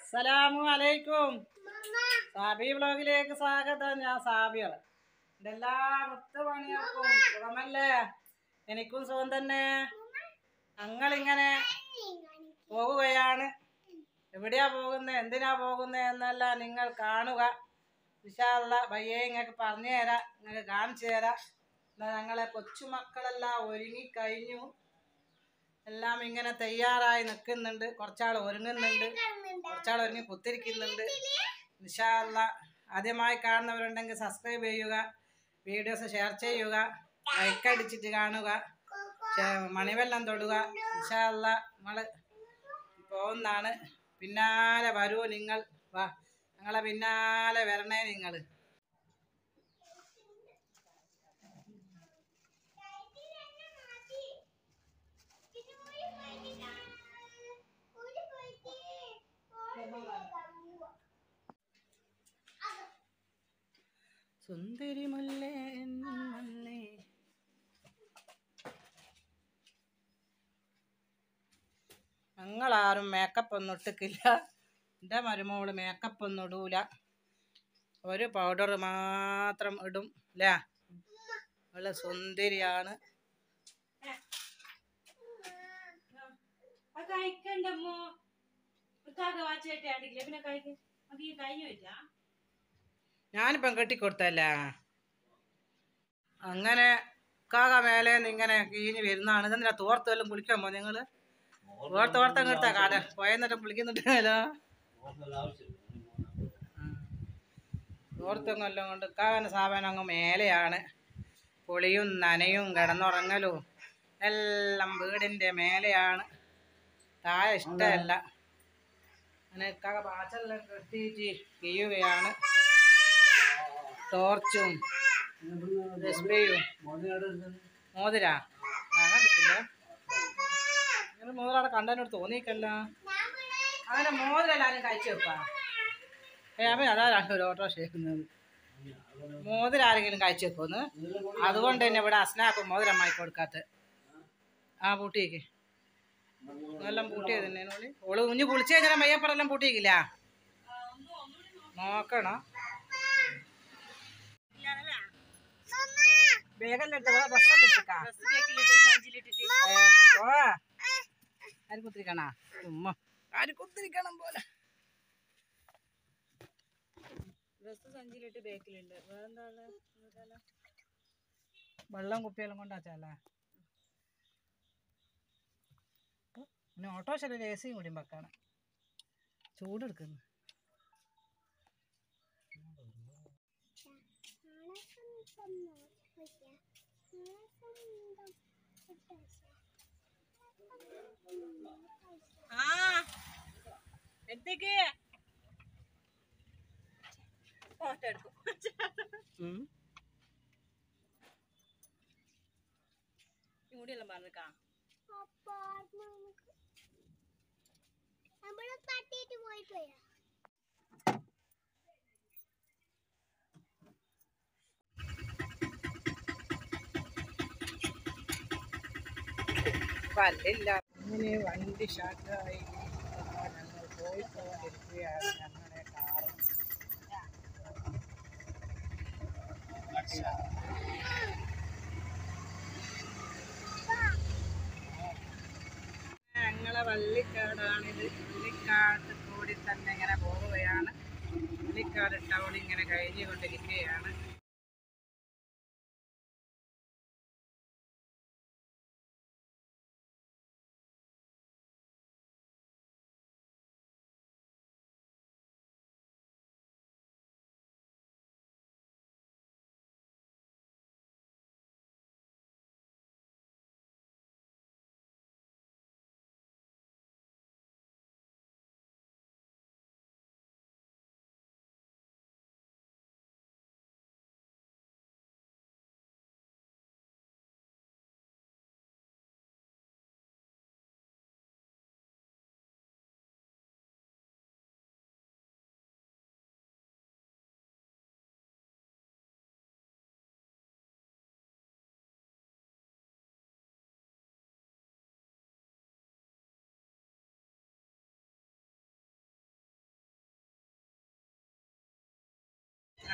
അസ്സലാമു അലൈക്കും സാബി വ്ലോഗിലേക്ക് സ്വാഗതം ഞാൻ സാബികൾ എൻ്റെ എല്ലാ മുത്തുമണികൾക്കും സുഖമല്ലേ എനിക്കും സുഖം തന്നെ ഞങ്ങളിങ്ങനെ പോകുകയാണ് എവിടെയാ പോകുന്നത് എന്തിനാ പോകുന്നത് എന്നെല്ലാം നിങ്ങൾ കാണുക വിശാല ഭയ്യെ ഇങ്ങൾക്ക് പറഞ്ഞു തരാം നിങ്ങൾക്ക് കാണിച്ചു തരാം എന്നാൽ ഞങ്ങളെ കൊച്ചുമക്കളെല്ലാം ഒരുങ്ങിക്കഴിഞ്ഞു എല്ലാം ഇങ്ങനെ തയ്യാറായി നിൽക്കുന്നുണ്ട് കുറച്ചാൾ ഒരുങ്ങുന്നുണ്ട് കുറച്ചാൾ ഒരുങ്ങി കുത്തിരിക്കുന്നുണ്ട് വിശാല ആദ്യമായി കാണുന്നവരുണ്ടെങ്കിൽ സബ്സ്ക്രൈബ് ചെയ്യുക വീഡിയോസ് ഷെയർ ചെയ്യുക ലൈക്ക് അടിച്ചിട്ട് കാണുക ഷെ- മണിവെള്ളം തൊടുക വിശാല നമ്മൾ പോകുന്നതാണ് പിന്നാലെ വരൂ നിങ്ങൾ വാ ഞങ്ങളെ പിന്നാലെ വരണേ നിങ്ങൾ സുന്ദരി മുല്ലേ മുല്ലേ ഞങ്ങളാരും മേക്കപ്പ് ഒന്നും ഇട്ടിക്കില്ല എൻ്റെ മരുമോള് മേക്കപ്പ് ഒന്നും ഇടൂല ഒരു പൗഡർ മാത്രം ഇടും അല്ലേ അവള് സുന്ദരിയാണ് കഴിക്കണ്ടമ്മോ വൃത്താകെ വാച്ചായിട്ടാണ്ടില്ലേ പിന്നെ കഴിക്കും അത് ഈ കഴിഞ്ഞു വെച്ചാ ഞാനിപ്പം കെട്ടിക്കൊടുത്തല്ല അങ്ങനെ കാക മേലെ ഇങ്ങനെ കീഞ്ഞ് വരുന്നതാണ് ഇതെന്തിനാ തോർത്ത് വല്ലതും കുളിക്കാൻ പോ നിങ്ങള് ഓർത്ത് ഓർത്തം കിട്ടാ കാട പോയെന്നിട്ട് കുളിക്കുന്നുണ്ടല്ലോ ഓർത്തും കൊല്ലം കൊണ്ട് കാകന സാധനം അങ്ങ് മേലെയാണ് പൊളിയും നനയും കിടന്നുറങ്ങലും എല്ലാം വീടിൻ്റെ മേലെയാണ് താഴെ ഇഷ്ടമല്ല അങ്ങനെ കാക പാച്ചെല്ലാം കെട്ടിയിട്ട് ചെയ്യുകയാണ് ടോർച്ചും രസ്മയും മോതിരാ ഞാൻ കണ്ടിട്ടില്ല അങ്ങനെ മോതിരവിടെ കണ്ടതിനോട് തോന്നിയിക്കല്ല അങ്ങനെ മോതിരെല്ലാരും കഴിച്ചു വെപ്പാ ഏ അമ്മ അതാ രണ്ടൊരു ഓട്ടോ ഷേക്കുന്നത് മോതിരം ആരെങ്കിലും കഴിച്ചു വെക്കുമെന്ന് അതുകൊണ്ട് തന്നെ ഇവിടെ അസ്നാക്കും മോതിരം അമ്മായി കൊടുക്കാത്ത ആ പൂട്ടിയേക്ക് എല്ലാം പൂട്ടിയത് തന്നെ ഓള് ഓള് കുഞ്ഞ് കുളിച്ചു കഴിഞ്ഞാൽ മയ്യപ്പറെല്ലാം പൂട്ടിയേക്കില്ല നോക്കണം വേഗം ആര് കുത്തിരിക്കണ ഉമ്മ ആര് കുത്തിരിക്കണം പോലെ ഡ്രസ് സഞ്ചിയിലിട്ട് ബേക്കിലുണ്ട് വേറെന്താണ് വെള്ളം കുപ്പിയെല്ലാം കൊണ്ടാച്ചാലേ പിന്നെ ഓട്ടോഷല്ലേ എ സിയും കൂടി വെക്കണം ചൂടെടുക്കുന്നു ആ എടുത്തേക്ക് ഫോട്ടോ എടുക്കും ഉം. ഈ മുടിയെല്ലാം പറഞ്ഞേക്കാം നമ്മള് തട്ടിയിട്ട് പോയിട്ട് വരാം പല്ലില്ല അങ്ങനെ വണ്ടി ഷാർട്ടായി ഞങ്ങൾ പോയിക്കൊണ്ടിരിക്കുകയാണ് ഞങ്ങളുടെ കാറ് ഞങ്ങളെ വള്ളിക്കാടാണിത് വള്ളിക്കാട്ട് കൂടി തന്നെ ഇങ്ങനെ പോവുകയാണ് വള്ളിക്കാട് ടൗൺ ഇങ്ങനെ കഴിഞ്ഞുകൊണ്ടിരിക്കുകയാണ്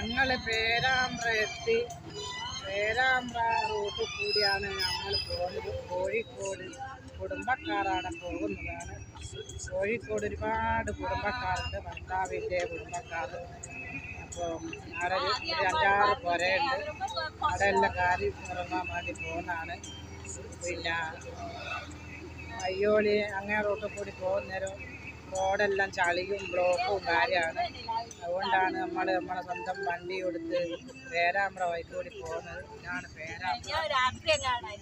ഞങ്ങൾ പേരാമ്പ്ര എത്തി പേരാമ്പ്ര റൂട്ടിൽ കൂടിയാണ് ഞങ്ങൾ പോകുന്നത് കോഴിക്കോട് കുടുംബക്കാരാണ് പോകുന്നതാണ് കോഴിക്കോട് ഒരുപാട് കുടുംബക്കാരുണ്ട് ഭർത്താവിൻ്റെ കുടുംബക്കാർ അപ്പോൾ അവിടെ ഒരു ഒരു അഞ്ചാറ് പുരയുണ്ട് അവിടെ എല്ലാം കാര്യം ഇറങ്ങാൻ വേണ്ടി പോകുന്നതാണ് പിന്നെ അയ്യോളി അങ്ങനെ റോട്ടിൽ കൂടി പോകുന്നേരം റോഡെല്ലാം ചളിയും ബ്ലോക്കും കാര്യമാണ് അതുകൊണ്ടാണ് നമ്മൾ നമ്മളെ സ്വന്തം വണ്ടി കൊടുത്ത് പേരാമ്പ്ര വഴിക്ക് കൂടി പോകുന്നത് ഇതാണ് പേരാമ്പ്ര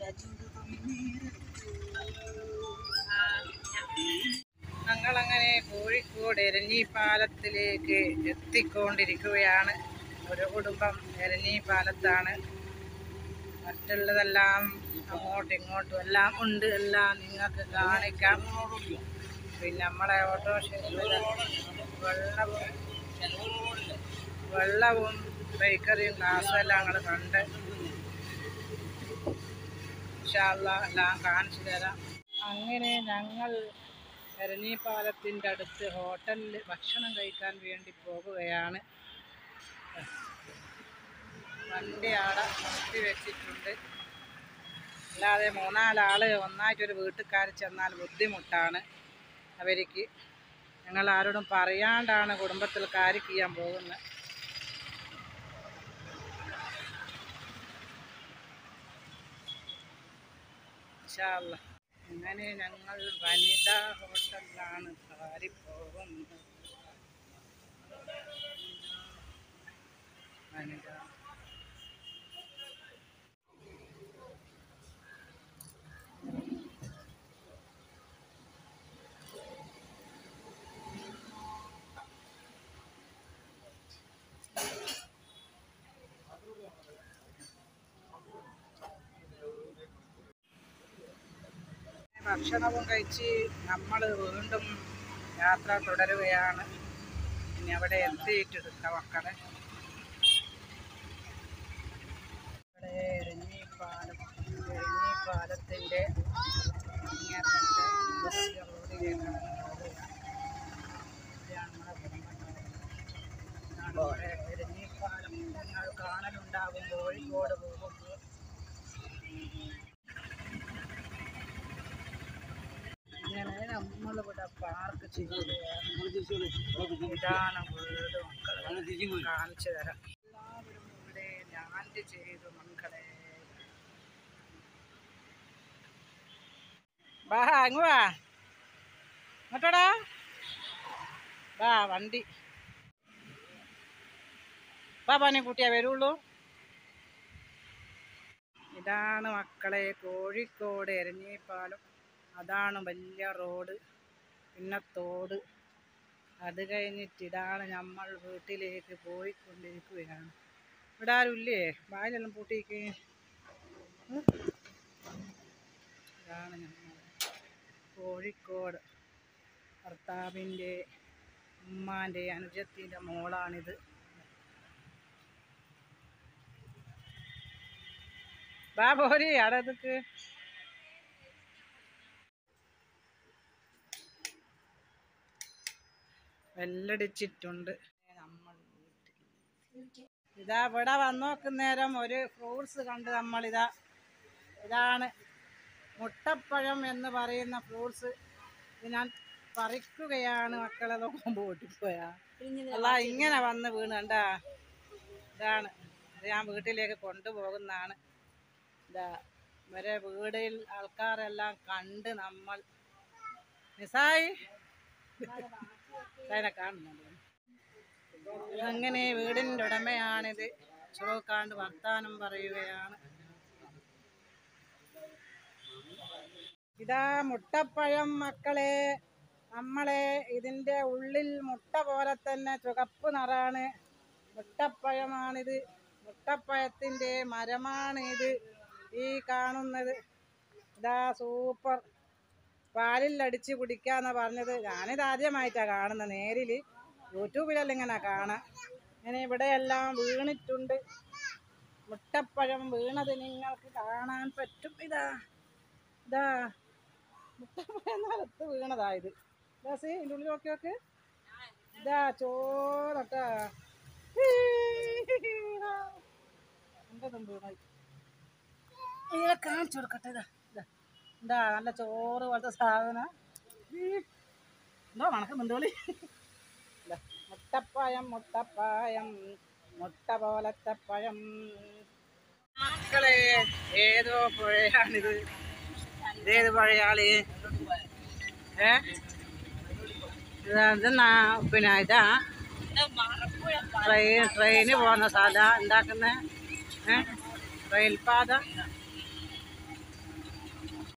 ഞങ്ങളങ്ങനെ കോഴിക്കോട് എരഞ്ഞി പാലത്തിലേക്ക് എത്തിക്കൊണ്ടിരിക്കുകയാണ് ഒരു കുടുംബം എരഞ്ഞി പാലത്താണ് മറ്റുള്ളതെല്ലാം അങ്ങോട്ടും ഇങ്ങോട്ടും എല്ലാം ഉണ്ട് എല്ലാം നിങ്ങൾക്ക് കാണിക്കാം പിന്നെ നമ്മളെ ഓട്ടോറിക്ഷയിൽ വെള്ളവും വെള്ളവും ബേക്കറിയും ഗ്ലാസും എല്ലാം ഞങ്ങൾ കണ്ട് ഇൻഷാല്ലാ എല്ലാം കാണിച്ചു തരാം അങ്ങനെ ഞങ്ങൾ എരഞ്ഞിപ്പാലത്തിൻ്റെ അടുത്ത് ഹോട്ടലിൽ ഭക്ഷണം കഴിക്കാൻ വേണ്ടി പോകുകയാണ് വണ്ടി ആടെ നിർത്തി വെച്ചിട്ടുണ്ട് അല്ലാതെ മൂന്നാലാൾ ഒന്നായിട്ടൊരു വീട്ടുകാർ ചെന്നാൽ ബുദ്ധിമുട്ടാണ് അവർക്ക് ഞങ്ങൾ ആരോടും പറയാണ്ടാണ് കുടുംബത്തിൽ കാര്യം ചെയ്യാൻ പോകുന്നത് ഇൻഷാല്ല അങ്ങനെ ഞങ്ങൾ വനിതാ ഹോട്ടലിലാണ് കയറി പോകുന്നത് വനിത ഭക്ഷണവും കഴിച്ച് നമ്മൾ വീണ്ടും യാത്ര തുടരുകയാണ് ഇനി അവിടെ എത്തിയിട്ടെടുക്ക മക്കളെ ഇവിടെ എരഞ്ഞിപ്പാലം എരഞ്ഞിപ്പാലത്തിൻ്റെ ഇങ്ങനത്തെ റോഡിലേക്കാണ് പോകുക ഇതാണ് നമ്മുടെ കുടുംബക്കാർ ഇതാണ് ഇവിടെ എരഞ്ഞിപ്പാലം നിങ്ങൾ കാണലുണ്ടാകും കോഴിക്കോട് പോകുമ്പോൾ ഇങ്ങനെ നമ്മളിവിടെ പാർക്ക് ചെയ്യുകയാണ് ഇതാണ് വീട് മക്കളെ കാണിച്ചു തരാം എല്ലാവരും ഇവിടെ ലാൻഡ് ചെയ്തു മക്കളെ വാ അങ്ങ് വാ ഇങ്ങോട്ടടാ വാ വണ്ടി വാ പനി കൂട്ടിയാ വരുള്ളൂ ഇതാണ് മക്കളെ കോഴിക്കോട് എരഞ്ഞിപ്പാലം അതാണ് വലിയ റോഡ് പിന്നെ തോട് അത് കഴിഞ്ഞിട്ട് ഇതാണ് നമ്മൾ വീട്ടിലേക്ക് പോയിക്കൊണ്ടിരിക്കുകയാണ് ഇവിടെ ആരും ഇല്ലേ വായിലെല്ലാം പൂട്ടിക്ക് ഇതാണ് നമ്മൾ കോഴിക്കോട് ഭർത്താവിൻ്റെ ഉമ്മാൻ്റെ അനുജത്തിൻ്റെ മോളാണിത് വാ പോരി അവിടെ ഇതൊക്കെ വെല്ലടിച്ചിട്ടുണ്ട് നമ്മൾ വീട്ടിൽ ഇതാ ഇവിടെ വന്നു നോക്കുന്നേരം ഒരു ഫ്രൂട്ട്സ് കണ്ട് നമ്മളിതാ ഇതാണ് മുട്ടപ്പഴം എന്ന് പറയുന്ന ഫ്രൂട്ട്സ് ഇത് ഞാൻ പറിക്കുകയാണ് മക്കളെ നോക്കുമ്പോൾ ഓട്ടിപ്പോയാ അല്ല ഇങ്ങനെ വന്ന് വീണ് കണ്ടാ ഇതാണ് ഇത് ഞാൻ വീട്ടിലേക്ക് കൊണ്ടുപോകുന്നതാണ് ഇതാ ഇവരെ വീടിൽ ആൾക്കാരെല്ലാം കണ്ട് നമ്മൾ നിസായി അതിനെ കാണുന്നുണ്ട് അങ്ങനെ വീടിൻ്റെ ഉടമയാണിത് ചോക്കാണ്ട് വർത്താനം പറയുകയാണ് ഇതാ മുട്ടപ്പഴം മക്കളെ നമ്മളെ ഇതിൻ്റെ ഉള്ളിൽ മുട്ട പോലെ തന്നെ ചുവപ്പ് നിറാണ് മുട്ടപ്പഴമാണിത് മുട്ടപ്പഴത്തിൻ്റെ മരമാണ് ഇത് ഈ കാണുന്നത് ഇതാ സൂപ്പർ പാലിൽ അടിച്ച് കുടിക്കാന്നാ പറഞ്ഞത് ഞാനിത് ആദ്യമായിട്ടാണ് കാണുന്നത് നേരിൽ യൂട്യൂബിലെല്ലാം ഇങ്ങനെ കാണാം ഇങ്ങനെ ഇവിടെയെല്ലാം വീണിട്ടുണ്ട് മുട്ടപ്പഴം വീണത് നിങ്ങൾക്ക് കാണാൻ പറ്റും ഇതാ ഇതാ മുട്ടപ്പഴം നിലത്ത് വീണതാ ഇത് ഇതാ സി ഇതിൻ്റെ ഉള്ളിൽ നോക്കി നോക്ക് ഇതാ ചോറട്ടാ എൻ്റെ തുമ്പ് വീണായി ഇങ്ങനെ കാണിച്ചു കൊടുക്കട്ടെ ഇതാ ഇതാ എന്താ നല്ല ചോറ് പോലത്തെ സാധനം ഉം. എന്തോ മണക്കുന്നുണ്ട് വിളി ഇതാ, മുട്ടപ്പഴം മുട്ടപ്പഴം മുട്ട പോലത്തെ പഴം മക്കളെ ഏതോ പുഴയാണിത് ഇതേത് പുഴയാള് ഏ ഇതാ ഇതെന്നാ പിന്നെ ഇതാ ട്രെയിൻ ട്രെയിന് പോകുന്ന സ്ഥലം ഉണ്ടാക്കുന്ന ഏ റെയിൽപാത